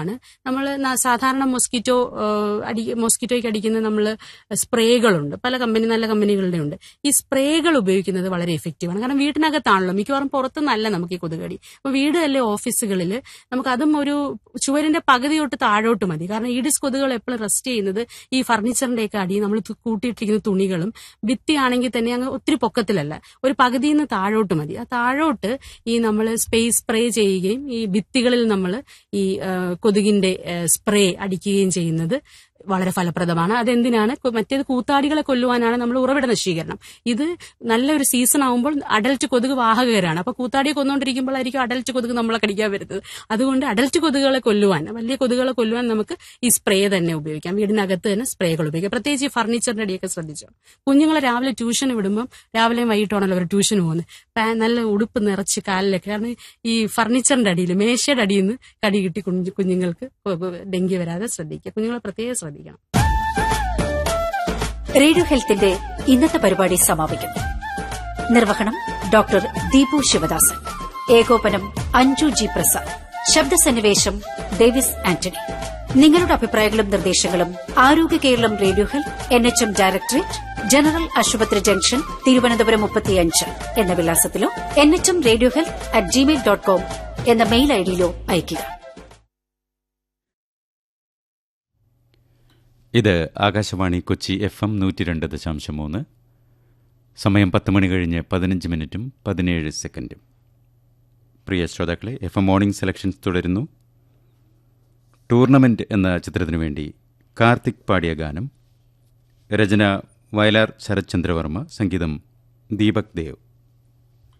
ആണ് നമ്മൾ സാധാരണ മൊസ്കിറ്റോ അടി മൊസ്കിറ്റോയ്ക്ക് അടിക്കുന്ന നമ്മൾ സ്പ്രേകളുണ്ട് പല കമ്പനി നല്ല കമ്പനികളുടെ ഉണ്ട് ഈ സ്പ്രേകൾ ഉപയോഗിക്കുന്നത് വളരെ എഫക്റ്റീവാണ് കാരണം വീട്ടിനകത്താണല്ലോ മിക്കവാറും പുറത്തുനിന്നല്ല നമുക്ക് ഈ കൊതുകടി അപ്പൊ വീട് അല്ലെ ഓഫീസുകളിൽ നമുക്ക് അതും ഒരു ചുവരിന്റെ പകുതി തൊട്ട് താഴോട്ട് മതി കാരണം ഈഡിസ് കൊതുകുകൾ എപ്പോഴും റെസ്റ്റ് ചെയ്യുന്നത് ഈ ഫർണിച്ചറിന്റെ ഒക്കെ അടി നമ്മൾ കൂട്ടിയിട്ടിരിക്കുന്ന തുണികളും ഭിത്തിയാണെങ്കിൽ തന്നെ അങ്ങ് ഒത്തിരി പൊക്കത്തിലല്ല ഒരു പകുതിയിൽ നിന്ന് താഴോട്ട് മതി ആ താഴോട്ട് ഈ നമ്മൾ സ്പേസ് സ്പ്രേ ചെയ്യുകയും ഈ ഭിത്തികളിൽ നമ്മൾ ഈ ആ, കൊതുകിന്റെ ആ, സ്പ്രേ അടിക്കുകയും ചെയ്യുന്നത് വളരെ ഫലപ്രദമാണ് അതെന്തിനാണ് കൊ- മറ്റേത് കൂത്താടികളെ കൊല്ലുവാനാണ് നമ്മൾ ഉറവിട നശീകരണം ഇത് നല്ലൊരു സീസൺ ആകുമ്പോൾ അഡൽറ്റ് കൊതുക് വാഹകരാണ് അപ്പൊ കൂത്താടിയെ കൊന്നുകൊണ്ടിരിക്കുമ്പോഴായിരിക്കും അഡൽറ്റ് കൊതുക് നമ്മളെ കടിക്കാൻ വരുന്നത് അതുകൊണ്ട് അഡൽറ്റ് കൊതുകുകളെ കൊല്ലുവാൻ വലിയ കൊതുകുകളെ കൊല്ലുവാൻ നമുക്ക് ഈ സ്പ്രേ തന്നെ ഉപയോഗിക്കാം വീടിനകത്ത് തന്നെ സ്പ്രേകൾ ഉപയോഗിക്കാം പ്രത്യേകിച്ച് ഈ ഫർണിച്ചറിന്റെ അടിയൊക്കെ ശ്രദ്ധിച്ചോ കുഞ്ഞുങ്ങളെ രാവിലെ ട്യൂഷന് വിടുമ്പം രാവിലെയും വൈകിട്ടാണല്ലോ അവർ ട്യൂഷന് പോകുന്നത് പാ- നല്ല ഉടുപ്പ് നിറച്ച് കാലിലൊക്കെ കാരണം ഈ ഫർണിച്ചറിന്റെ അടിയിൽ മേശയുടെ അടിയിൽ നിന്ന് കടി കിട്ടി കുഞ്ഞു- കുഞ്ഞുങ്ങൾക്ക് ഡെങ്കി വരാതെ ശ്രദ്ധിക്കുക കുഞ്ഞുങ്ങളെ പ്രത്യേകം ശ്രദ്ധിക്കണം റേഡിയോ ഹെൽത്തിന്റെ ഇന്നത്തെ പരിപാടി സമാപിക്കുന്നു നിർവഹണം ഡോക്ടർ ദീപു ശിവദാസൻ ഏകോപനം അഞ്ജു ജി പ്രസാദ് ശബ്ദസന്നിവേശം ഡേവിസ് ആന്റണി നിങ്ങളുടെ അഭിപ്രായങ്ങളും നിർദ്ദേശങ്ങളും Arogya Keralam radio health N H M directorate general ആശുപത്രി ജംഗ്ഷൻ തിരുവനന്തപുരം മുപ്പത്തിയഞ്ച് എന്ന വിലാസത്തിലോ N H M radio health at Gmail dot com എന്ന മെയിൽ ഐഡിയിലോ അയയ്ക്കുക ഇത് ആകാശവാണി കൊച്ചി എഫ് എം നൂറ്റി രണ്ട് ദശാംശം മൂന്ന് സമയം പത്ത് മണി കഴിഞ്ഞ് പതിനഞ്ച് മിനിറ്റും പതിനേഴ് സെക്കൻഡും പ്രിയ ശ്രോതാക്കളെ എഫ് എം മോർണിംഗ് സെലക്ഷൻസ് തുടരുന്നു ടൂർണമെന്റ് എന്ന ചിത്രത്തിനു വേണ്ടി കാർത്തിക് പാടിയ ഗാനം രചന വയലാർ ശരത്ചന്ദ്രവർമ്മ സംഗീതം ദീപക് ദേവ്